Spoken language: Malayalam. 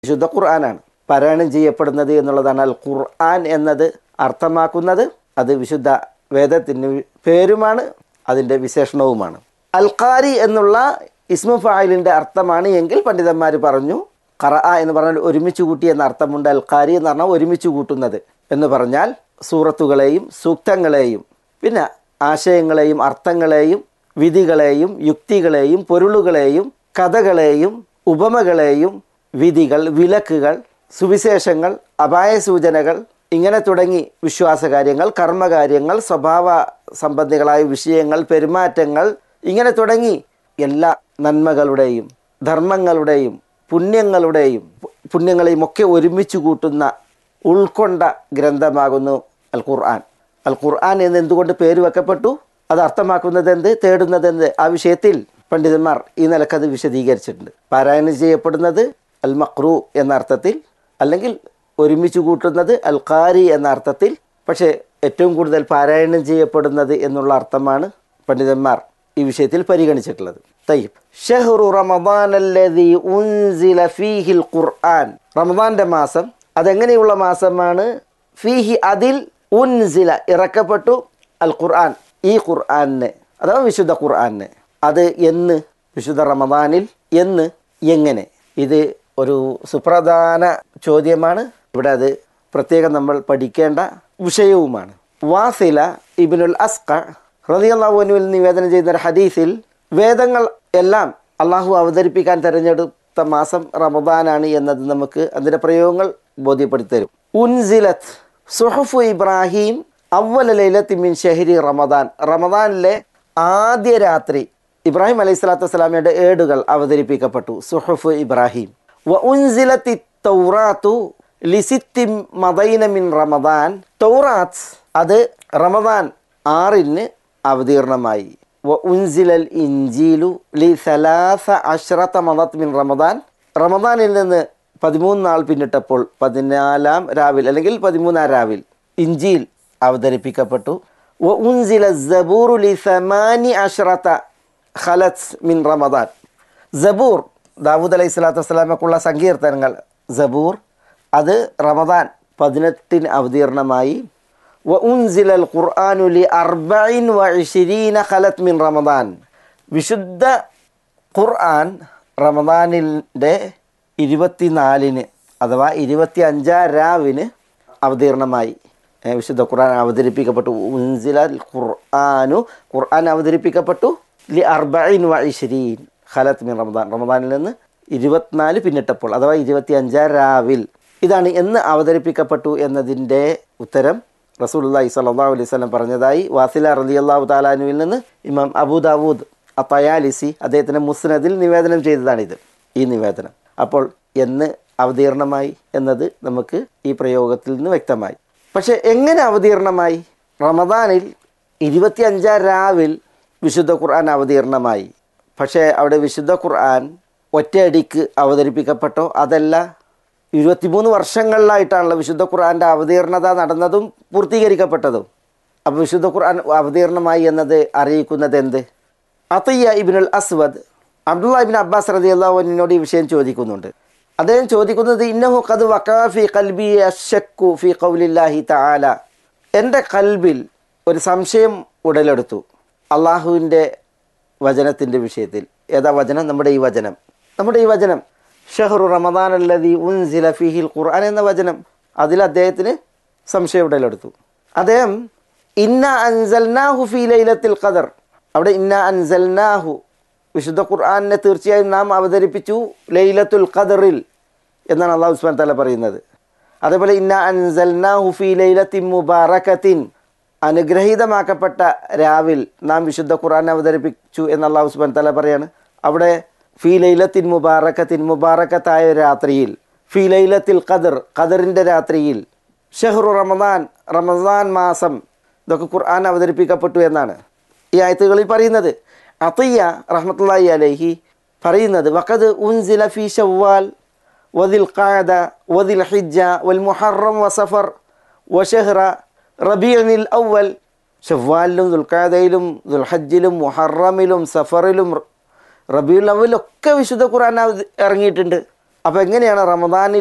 വിശുദ്ധ ഖുർആനാണ് പാരായണം ചെയ്യപ്പെടുന്നത് എന്നുള്ളതാണ് അൽ ഖുർആൻ എന്നത് അർത്ഥമാക്കുന്നത് അത് വിശുദ്ധ വേദത്തിന് പേരുമാണ് അതിൻ്റെ വിശേഷണവുമാണ് അൽഖാരി എന്നുള്ള ഇസ്മു ഫായിലിൻ്റെ അർത്ഥമാണ് എങ്കിൽ പണ്ഡിതന്മാർ പറഞ്ഞു ഖറ എന്ന് പറഞ്ഞാൽ ഒരുമിച്ച് കൂട്ടി എന്ന അർത്ഥമുണ്ട് അൽഖാരി എന്ന് പറഞ്ഞാൽ ഒരുമിച്ച് കൂട്ടുന്നത് എന്ന് പറഞ്ഞാൽ സൂറത്തുകളെയും സൂക്തങ്ങളെയും പിന്നെ ആശയങ്ങളെയും അർത്ഥങ്ങളെയും വിധികളെയും യുക്തികളെയും പൊരുളുകളെയും കഥകളെയും ഉപമകളെയും വിധികൾ വിലക്കുകൾ സുവിശേഷങ്ങൾ അപായ സൂചനകൾ ഇങ്ങനെ തുടങ്ങി വിശ്വാസകാര്യങ്ങൾ കർമ്മകാര്യങ്ങൾ സ്വഭാവ സംബന്ധികളായ വിഷയങ്ങൾ പെരുമാറ്റങ്ങൾ ഇങ്ങനെ തുടങ്ങി എല്ലാ നന്മകളുടെയും ധർമ്മങ്ങളുടെയും പുണ്യങ്ങളുടെയും പുണ്യങ്ങളെയും ഒക്കെ ഒരുമിച്ച് കൂട്ടുന്ന ഉൾക്കൊണ്ട ഗ്രന്ഥമാകുന്നു അൽ ഖുർആൻ അൽ ഖുർആൻ എന്ന് എന്തുകൊണ്ട് പേര് വെക്കപ്പെട്ടു അത് അർത്ഥമാക്കുന്നത് എന്ത് തേടുന്നത് എന്ത് ആ വിഷയത്തിൽ പണ്ഡിതന്മാർ ഈ നിലക്കത് വിശദീകരിച്ചിട്ടുണ്ട് പാരായണം ചെയ്യപ്പെടുന്നത് അൽ മക്രു എന്ന അർത്ഥത്തിൽ അല്ലെങ്കിൽ ഒരുമിച്ച് കൂട്ടുന്നത് അൽ ഖാരി എന്ന അർത്ഥത്തിൽ പക്ഷേ ഏറ്റവും കൂടുതൽ പാരായണം ചെയ്യപ്പെടുന്നത് എന്നുള്ള അർത്ഥമാണ് പണ്ഡിതന്മാർ ഈ വിഷയത്തിൽ പരിഗണിച്ചിട്ടുള്ളത് തയ്യബ് ഷഹ്റു റമദാൻ അല്ലദീ ഉൻസില ഫീഹിൽ ഖുർആൻ റമദാന്റെ മാസം അതെങ്ങനെയുള്ള മാസമാണ് ഫീഹി അതിൽ ഉൻസില ഇറക്കപ്പെട്ടു അൽ ഖുർആൻ ഈ ഖുർആനെ അഥവാ വിശുദ്ധ ഖുർആനെ അത് എന്ന് വിശുദ്ധ റമദാനിൽ എന്ന് എങ്ങനെ ഇത് ഒരു സുപ്രധാന ചോദ്യമാണ് ഇവിടെ അത് പ്രത്യേകം നമ്മൾ പഠിക്കേണ്ട വിഷയവുമാണ് വാസില ഇബിനുൽ അസ്ക റതിയല്ലാഹുവിനുവിൽ നിവേദനം ചെയ്യുന്ന ഒരു ഹദീസിൽ വേദങ്ങൾ എല്ലാം അള്ളാഹു അവതരിപ്പിക്കാൻ തിരഞ്ഞെടുത്ത മാസം റമദാനാണ് എന്നത് നമുക്ക് അതിൻ്റെ പ്രയോഗങ്ങൾ ബോധ്യപ്പെടുത്തി തരും ഉൻസിലത്ത് സുഹഫു ഇബ്രാഹിം അവല ലൈലത്തി മിൻ ഷെഹരി റമദാൻ റമദാനിലെ ആദ്യ രാത്രി ഇബ്രാഹിം അലൈഹി സ്വലാത്തു വസ്സലാമയുടെ ഏടുകൾ അവതരിപ്പിക്കപ്പെട്ടു സുഹഫ് ഇബ്രാഹിം വ ഉൻസിലത്തി തൗറാത്തു ലിസിത്തി മദൈന മിൻ റമദാൻ തൗറാത്ത് അത് റമദാൻ ആറിന് അവതീർണമായി വ ഉൻസിലൽ ഇഞ്ചീലു ലി സലാസ അഷ്റത്ത മദത്ത് മിൻ റമദാൻ റമദാനിൽ നിന്ന് പതിമൂന്ന് നാൾ പിന്നിട്ടപ്പോൾ പതിനാലാം രാവിൽ അല്ലെങ്കിൽ പതിമൂന്നാം രാവിൽ ഇഞ്ചീൽ അവതരിപ്പിക്കപ്പെട്ടു വ ഉൻസില സബൂറു ലി സമാനി അഷ്റത്ത ഖലത്ത് മിൻ റമദാൻ സബൂർ ദാവൂദ് അലൈഹി സ്വലാത്തു വസ്സലാമക്കുള്ള സങ്കീർത്തനങ്ങൾ സബൂർ അത് റമദാൻ പതിനെട്ടിന് അവതീർണമായി വ ഉൻസിലൽ ഖുർആാനു ലി അർബൈൻ വ ഇഷിരീന ഖലത്ത് മിൻ റമദാൻ വിശുദ്ധ ഖുർആൻ റമദാനിൻ്റെ ഇരുപത്തിനാലിന് അഥവാ ഇരുപത്തി അഞ്ചാം രാവിന് അവതീർണമായി ഏ, വിശുദ്ധ ഖുർആൻ അവതരിപ്പിക്കപ്പെട്ടു ഉൻസിലൽ ഖുർആാനു ഖുർആൻ അവതരിപ്പിക്കപ്പെട്ടു ലി അർബൈൻ വ ഇഷിരീൻ ഖലത്ത് മിൻ റമദാൻ റമദാനിൽ നിന്ന് ഇരുപത്തിനാല് പിന്നിട്ടപ്പോൾ അഥവാ ഇരുപത്തി അഞ്ചാം രാവിൽ ഇതാണ് എന്ന് അവതരിപ്പിക്കപ്പെട്ടു എന്നതിൻ്റെ ഉത്തരം റസൂലുള്ളാഹി സ്വല്ലല്ലാഹു അലൈഹി വസല്ലം പറഞ്ഞതായി വാസില റളിയല്ലാഹു താലാനുവിൽ നിന്ന് ഇമാം അബൂ ദാവൂദ് അത്തയാലിസി അദ്ദേഹത്തിൻ്റെ മുസ്നദിൽ നിവേദനം ചെയ്തതാണിത് ഈ നിവേദനം അപ്പോൾ എന്ന് അവതീർണമായി എന്നത് നമുക്ക് ഈ പ്രയോഗത്തിൽ നിന്ന് വ്യക്തമായി പക്ഷെ എങ്ങനെ അവതീർണമായി റമദാനിൽ ഇരുപത്തി അഞ്ചാം രാവിൽ വിശുദ്ധ ഖുർആൻ അവതീർണമായി പക്ഷേ അവിടെ വിശുദ്ധ ഖുർആൻ ഒറ്റയടിക്ക് അവതരിപ്പിക്കപ്പെട്ടോ അതല്ല ഇരുപത്തിമൂന്ന് വർഷങ്ങളിലായിട്ടാണല്ലോ വിശുദ്ധ ഖുർആൻ്റെ അവതീർണത നടന്നതും പൂർത്തീകരിക്കപ്പെട്ടതും അപ്പോൾ വിശുദ്ധ ഖുർആൻ അവതീർണമായി എന്നത് അറിയിക്കുന്നത് എന്ത് അത്തയ്യ ഇബിനുൽ അസ്വദ് അബ്ദുള്ള ഇബിൻ അബ്ബാസ് റതി അള്ളാഹുവിനോട് ഈ വിഷയം ചോദിക്കുന്നുണ്ട് അദ്ദേഹം ചോദിക്കുന്നത് ഇന്നഹു കത് വക്കാഫി കൽബി അഷക്കു ഫി കൗലില്ലാഹി തആല എൻ്റെ കൽബിൽ ഒരു സംശയം ഉടലെടുത്തു അള്ളാഹുവിൻ്റെ വചനത്തിൻ്റെ വിഷയത്തിൽ ഏതാ വചനം നമ്മുടെ ഈ വചനം നമ്മുടെ ഈ വചനം ഷഹറു റമദാൻ അല്ലതി ഉൻസില ഫിഹിൽ ഖുർആൻ എന്ന വചനം അതിൽ അദ്ദേഹത്തിന് സംശയം ഉടലെടുത്തു അദ്ദേഹം ഇന്ന അൻസൽനാഹു ഫി ലൈലത്തിൽ ഖദർ അവിടെ ഇന്ന അൻസൽനാഹു വിശുദ്ധ ഖുർആാനിനെ തീർച്ചയായും നാം അവതരിപ്പിച്ചു ലൈലത്തുൽ ഖദറിൽ എന്നാണ് അള്ളാഹു ഉസ്മാൻ തല പറയുന്നത് അതേപോലെ ഇന്ന അൻസൽനാഹു ഫി ലൈലത്തിൻ മുബാറക്കത്തിൻ അനുഗ്രഹീതമാക്കപ്പെട്ട രാവിൽ നാം വിശുദ്ധ ഖുർആൻ അവതരിപ്പിച്ചു എന്ന് അള്ളാഹു ഉസ്മാൻ തല പറയാണ് അവിടെ ഫി ലൈലത്തിൻ മുബാറക്കത്തിൻ മുബാറക്കത്തായ രാത്രിയിൽ ഫി ലൈലത്തിൽ ഖദർ ഖദറിൻ്റെ രാത്രിയിൽ ഷെഹ്റു റമദാൻ റമദാൻ മാസം ഇതൊക്കെ ഖുർആൻ അവതരിപ്പിക്കപ്പെട്ടു എന്നാണ് ഈ ആയത്തുകളിൽ പറയുന്നത് അത്തയ്യ റഹ്മത്തുള്ളാഹി അലൈഹി പറയുന്നത് വഖദ് ഉൻസില ഫി ഷവ്വാൽ വദിൽ ഖാദ വദിൽ ഹിജ്ജ വൽ മുഹറം വസഫർ വഷഹ്റ റബീഅനിൽ അവൽ ഷവ്വാലിലും ദുൽഖാദയിലും ദുൽഹജ്ജിലും മുഹറമിലും സഫറിലും റബീഉൽ അവലൊക്കെ വിശുദ്ധ ഖുർആൻ അവ- ഇറങ്ങിയിട്ടുണ്ട് അപ്പോൾ എങ്ങനെയാണ് റമദാനിൽ